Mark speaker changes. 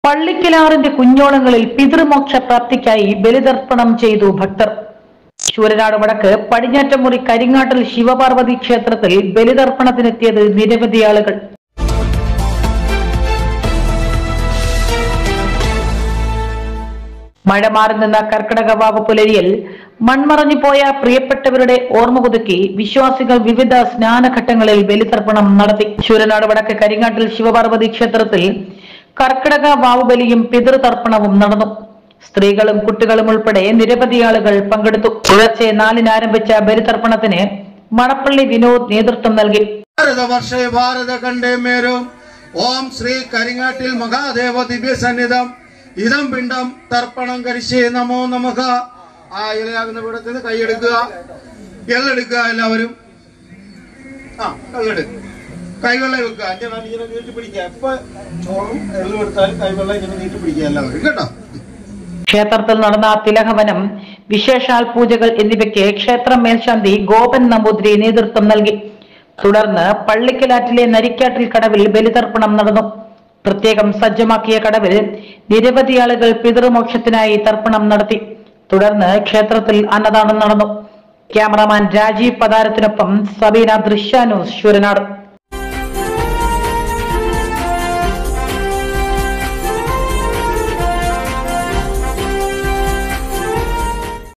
Speaker 1: പള്ളിക്കലാറിന്റെ കുഞ്ഞോളങ്ങളിൽ പിതൃമോക്ഷ പ്രാപ്തിക്കായി ബലിതർപ്പണം ചെയ്തു ഭക്തർ ശൂരനാട് വടക്ക് പടിഞ്ഞാറ്റമുറി കരിങ്ങാട്ടിൽ ശിവപാർവതി ക്ഷേത്രത്തിൽ ബലിതർപ്പണത്തിനെത്തിയത് നിരവധി ആളുകൾ മഴ മാറി നിന്ന കർക്കിടക വാവ് പുലരിയിൽ മൺമറഞ്ഞു പോയ പ്രിയപ്പെട്ടവരുടെ ഓർമ്മ പുതുക്കി വിശ്വാസികൾ വിവിധ സ്നാനഘട്ടങ്ങളിൽ ബലിതർപ്പണം നടത്തി ശൂരനാട് വടക്ക് കരിങ്ങാട്ടിൽ ശിവപാർവതി ക്ഷേത്രത്തിൽ കർക്കിടക വാവ് ബലിയും പിതൃതർപ്പണവും നടന്നു സ്ത്രീകളും കുട്ടികളും ഉൾപ്പെടെ നിരവധി ആളുകൾ പങ്കെടുത്തു പുലർച്ചെ നാലിന് ആരംഭിച്ച ബലിതർപ്പണത്തിന് മണപ്പള്ളി വിനോദ് നേതൃത്വം നൽകി
Speaker 2: ഭാരതവർഷേ ഭാരത കണ്ടേ മേരും ഓം ശ്രീ കരിങ്ങാട്ടിൽ മഹാദേവ ദിവ്യ സന്നിധം ഇതം പിണ്ടം തർപ്പണം കരിശേ നമോ നമഃ ആ ഇലയാകുന്ന പീഠത്തിൽ നിന്ന് കൈയെടുക്കുക എള്ളെടുക്കുക എല്ലാവരും ആ കള്ളെടുക്കുക കൈവെള്ള വെക്കുക അഞ്ച് നാല് ഇങ്ങനെ നീട്ടി പിടിക്കുക എപ്പോ ചോറും എള്ളും എടുത്താലും കൈവെള്ള ഇങ്ങനെ നീട്ടി പിടിക്കുക എല്ലാവരും കേട്ടോ
Speaker 1: ക്ഷേത്രത്തിൽ നടന്ന തിലഹവനം വിശേഷാൽ പൂജകൾ എന്നിവയ്ക്ക് ക്ഷേത്രം മേൽശാന്തി ഗോപൻ നമ്പൂതിരി നേതൃത്വം നൽകി തുടർന്ന് പള്ളിക്കലാറ്റിലെ നരിക്കാട്ടിൽ കടവിൽ ബലിതർപ്പണം നടന്നു പ്രത്യേകം സജ്ജമാക്കിയ കടവിൽ നിരവധി ആളുകൾ പിതൃമോക്ഷത്തിനായി തർപ്പണം നടത്തി തുടർന്ന് ക്ഷേത്രത്തിൽ അന്നദാനം നടന്നു ക്യാമറമാൻ രാജീവ് പതാരത്തിനൊപ്പം സബീന ദൃശ്യാനൂസ് ശൂരനാട്